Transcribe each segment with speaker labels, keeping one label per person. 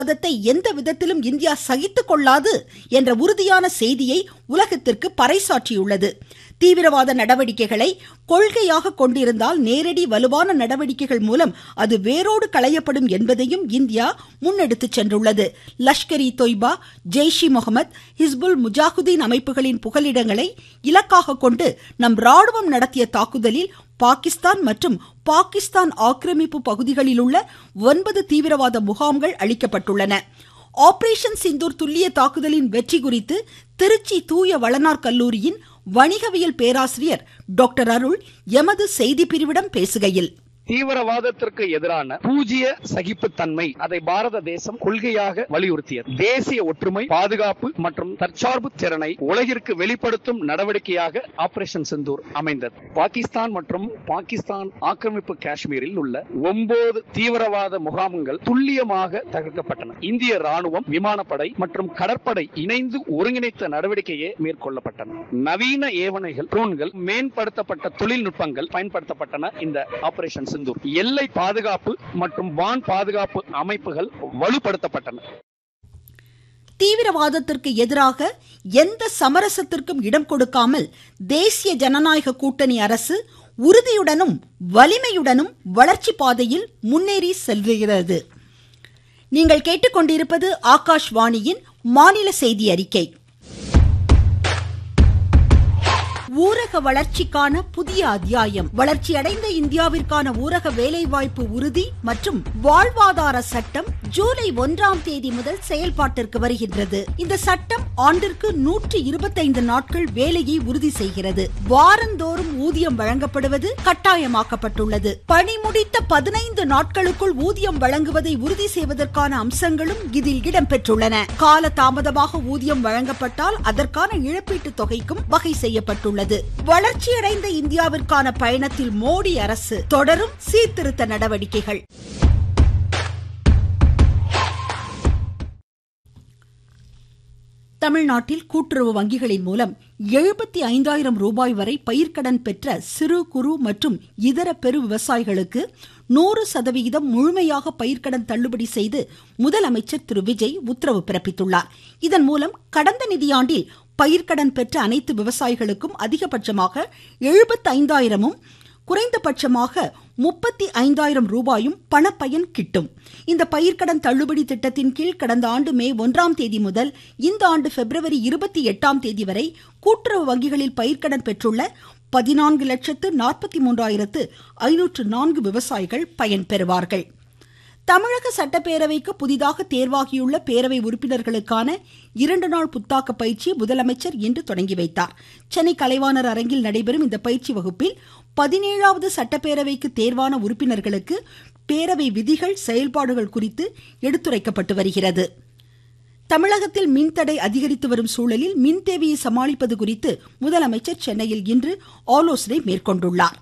Speaker 1: தீவிரவாதத்தை எந்த விதத்திலும் இந்தியா சகித்துக் கொள்ளாது என்ற உறுதியான செய்தியை உலகத்திற்கு பறைசாற்றியுள்ளது தீவிரவாத நடவடிக்கைகளை கொள்கையாக கொண்டிருந்தால் நேரடி வலுவான நடவடிக்கைகள் மூலம் அது வேரோடு களையப்படும் என்பதையும் இந்தியா முன்னெடுத்துச் சென்றுள்ளது லஷ்கர் இ தொய்பா ஜெய்ஷ் இ முகமது ஹிஸ்புல் முஜாஹுதீன் அமைப்புகளின் புகலிடங்களை இலக்காக கொண்டு நம் ராணுவம் நடத்திய தாக்குதலில் பாகிஸ்தான் மற்றும் பாகிஸ்தான் ஆக்கிரமிப்பு பகுதிகளில் உள்ள ஒன்பது தீவிரவாத முகாம்கள் அளிக்கப்பட்டுள்ளன ஆபரேஷன் சிந்தூர் துல்லிய தாக்குதலின் வெற்றி குறித்து திருச்சி தூய வளனார் கல்லூரியின் வணிகவியல் பேராசிரியர் டாக்டர் அருள் எமது செய்தி பிரிவிடம் பேசுகையில்
Speaker 2: தீவிரவாதத்திற்கு எதிரான பூஜ்ய சகிப்புத்தன்மை அதை பாரத தேசம் கொள்கையாக வலியுறுத்தியது தேசிய ஒற்றுமை பாதுகாப்பு மற்றும் தற்சார்பு திறனை உலகிற்கு வெளிப்படுத்தும் நடவடிக்கையாக ஆபரேஷன் சிந்தூர் அமைந்தது பாகிஸ்தான் மற்றும் பாகிஸ்தான் ஆக்கிரமிப்பு காஷ்மீரில் உள்ள ஒன்பது தீவிரவாத முகாம்கள் துல்லியமாக தகர்க்கப்பட்டன இந்திய ராணுவம் விமானப்படை மற்றும் கடற்படை இணைந்து ஒருங்கிணைத்த நடவடிக்கையே மேற்கொள்ளப்பட்டன நவீன ஏவனைகள் ட்ரோன்கள் மேம்படுத்தப்பட்ட தொழில்நுட்பங்கள் பயன்படுத்தப்பட்டன இந்த ஆபரேஷன் சிந்தூர் எல்லை பாதுகாப்பு மற்றும் வான் பாதுகாப்பு அமைப்புகள் வலுப்படுத்தப்பட்டன
Speaker 1: தீவிரவாதத்திற்கு எதிராக எந்த சமரசத்திற்கும் இடம் கொடுக்காமல் தேசிய ஜனநாயக கூட்டணி அரசு உறுதியுடனும் வலிமையுடனும் வளர்ச்சி பாதையில் முன்னேறி செல்கிறது நீங்கள் கேட்டுக்கொண்டிருப்பது ஆகாஷ்வாணியின் மாநில செய்தி அறிக்கை ஊரக வளர்ச்சிக்கான புதிய அத்தியாயம் வளர்ச்சியடைந்த இந்தியாவிற்கான ஊரக வேலைவாய்ப்பு உறுதி மற்றும் வாழ்வாதார சட்டம் ஜூலை ஒன்றாம் தேதி முதல் செயல்பாட்டிற்கு வருகின்றது இந்த சட்டம் ஆண்டிற்கு நூற்றி இருபத்தைந்து நாட்கள் வேலையை உறுதி செய்கிறது வாரந்தோறும் ஊதியம் வழங்கப்படுவது கட்டாயமாக்கப்பட்டுள்ளது பணி முடித்த பதினைந்து நாட்களுக்குள் ஊதியம் வழங்குவதை உறுதி செய்வதற்கான அம்சங்களும் இதில் இடம்பெற்றுள்ளன கால தாமதமாக ஊதியம் வழங்கப்பட்டால் அதற்கான இழப்பீட்டு தொகைக்கும் வகை செய்யப்பட்டுள்ளது உள்ளது வளர்ச்சியடைந்த இந்தியாவிற்கான பயணத்தில் மோடி அரசு தொடரும் சீர்திருத்த நடவடிக்கைகள் தமிழ்நாட்டில் கூட்டுறவு வங்கிகளின் மூலம் எழுபத்தி ஐந்தாயிரம் ரூபாய் வரை பயிர்க்கடன் பெற்ற சிறு குறு மற்றும் இதர பெரு விவசாயிகளுக்கு நூறு சதவிகிதம் முழுமையாக பயிர்க்கடன் தள்ளுபடி செய்து முதலமைச்சர் திரு விஜய் உத்தரவு பிறப்பித்துள்ளார் இதன் மூலம் கடந்த நிதியாண்டில் பயிர்க்கடன் பெற்ற அனைத்து விவசாயிகளுக்கும் அதிகபட்சமாக எழுபத்தைந்தாயிரமும் குறைந்தபட்சமாக முப்பத்தி ஐந்தாயிரம் ரூபாயும் பணப்பயன் கிட்டும் இந்த பயிர்க்கடன் தள்ளுபடி திட்டத்தின் கீழ் கடந்த ஆண்டு மே ஒன்றாம் தேதி முதல் இந்த ஆண்டு பிப்ரவரி இருபத்தி எட்டாம் தேதி வரை கூட்டுறவு வங்கிகளில் பயிர்க்கடன் பெற்றுள்ள பதினான்கு லட்சத்து நாற்பத்தி மூன்றாயிரத்து ஐநூற்று நான்கு விவசாயிகள் பயன்பெறுவார்கள் தமிழக சட்டப்பேரவைக்கு புதிதாக தேர்வாகியுள்ள பேரவை உறுப்பினர்களுக்கான இரண்டு நாள் புத்தாக்க பயிற்சியை முதலமைச்சர் இன்று தொடங்கி வைத்தார் சென்னை கலைவாணர் அரங்கில் நடைபெறும் இந்த பயிற்சி வகுப்பில் பதினேழாவது சட்டப்பேரவைக்கு தேர்வான உறுப்பினர்களுக்கு பேரவை விதிகள் செயல்பாடுகள் குறித்து எடுத்துரைக்கப்பட்டு வருகிறது தமிழகத்தில் மின்தடை அதிகரித்து வரும் சூழலில் மின் தேவையை சமாளிப்பது குறித்து முதலமைச்சர் சென்னையில் இன்று ஆலோசனை மேற்கொண்டுள்ளார்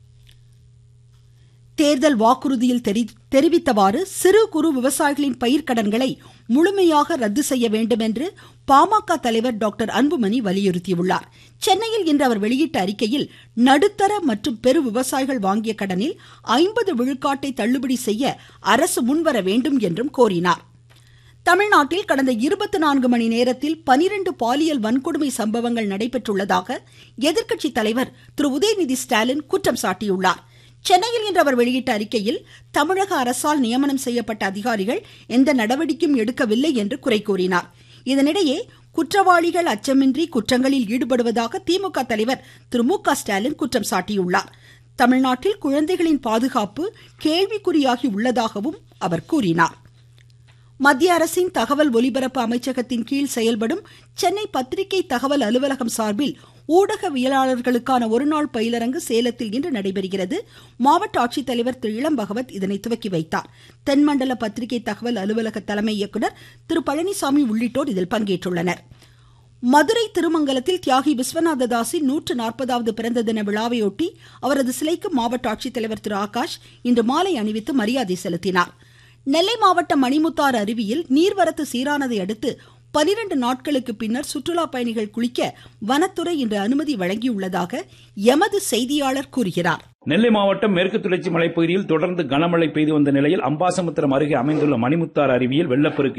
Speaker 1: தேர்தல் வாக்குறுதியில் தெரிவித்தவாறு சிறு குறு விவசாயிகளின் பயிர்க்கடன்களை முழுமையாக ரத்து செய்ய வேண்டும் என்று பாமக தலைவர் டாக்டர் அன்புமணி வலியுறுத்தியுள்ளார் சென்னையில் இன்று அவர் வெளியிட்ட அறிக்கையில் நடுத்தர மற்றும் பெரு விவசாயிகள் வாங்கிய கடனில் ஐம்பது விழுக்காட்டை தள்ளுபடி செய்ய அரசு முன்வர வேண்டும் என்றும் கோரினார் தமிழ்நாட்டில் கடந்த இருபத்தி நான்கு மணி நேரத்தில் பனிரெண்டு பாலியல் வன்கொடுமை சம்பவங்கள் நடைபெற்றுள்ளதாக எதிர்க்கட்சி தலைவர் திரு உதயநிதி ஸ்டாலின் குற்றம் சாட்டியுள்ளார் சென்னையில் இன்று அவர் வெளியிட்ட அறிக்கையில் தமிழக அரசால் நியமனம் செய்யப்பட்ட அதிகாரிகள் எந்த நடவடிக்கையும் எடுக்கவில்லை என்று குறை கூறினார் இதனிடையே குற்றவாளிகள் அச்சமின்றி குற்றங்களில் ஈடுபடுவதாக திமுக தலைவர் திரு மு க ஸ்டாலின் குற்றம் சாட்டியுள்ளார் தமிழ்நாட்டில் குழந்தைகளின் பாதுகாப்பு கேள்விக்குறியாகி உள்ளதாகவும் அவர் கூறினார் மத்திய அரசின் தகவல் ஒலிபரப்பு அமைச்சகத்தின் கீழ் செயல்படும் சென்னை பத்திரிகை தகவல் அலுவலகம் சார்பில் ஊடகவியலாளர்களுக்கான ஒருநாள் பயிலரங்கு சேலத்தில் இன்று நடைபெறுகிறது மாவட்ட ஆட்சித்தலைவர் திரு இளம் பகவத் இதனை துவக்கி வைத்தார் தென்மண்டல பத்திரிகை தகவல் அலுவலக தலைமை இயக்குநர் திரு பழனிசாமி உள்ளிட்டோர் இதில் பங்கேற்றுள்ளனர் மதுரை திருமங்கலத்தில் தியாகி விஸ்வநாததாஸின் நூற்று நாற்பதாவது பிறந்த தின விழாவையொட்டி அவரது சிலைக்கு மாவட்ட ஆட்சித்தலைவர் திரு ஆகாஷ் இன்று மாலை அணிவித்து மரியாதை செலுத்தினார் நெல்லை மாவட்டம் மணிமுத்தாறு அருவியில் நீர்வரத்து சீரானதை அடுத்து பனிரெண்டு நாட்களுக்கு பின்னர் சுற்றுலா பயணிகள் குளிக்க வனத்துறை இன்று அனுமதி வழங்கியுள்ளதாக எமது செய்தியாளர் கூறுகிறார்
Speaker 3: நெல்லை மாவட்டம் மேற்கு தொடர்ச்சி மலைப்பகுதியில் தொடர்ந்து கனமழை பெய்து வந்த நிலையில் அம்பாசமுத்திரம் அருகே அமைந்துள்ள மணிமுத்தாறு அருவியில் வெள்ளப்பெருக்கு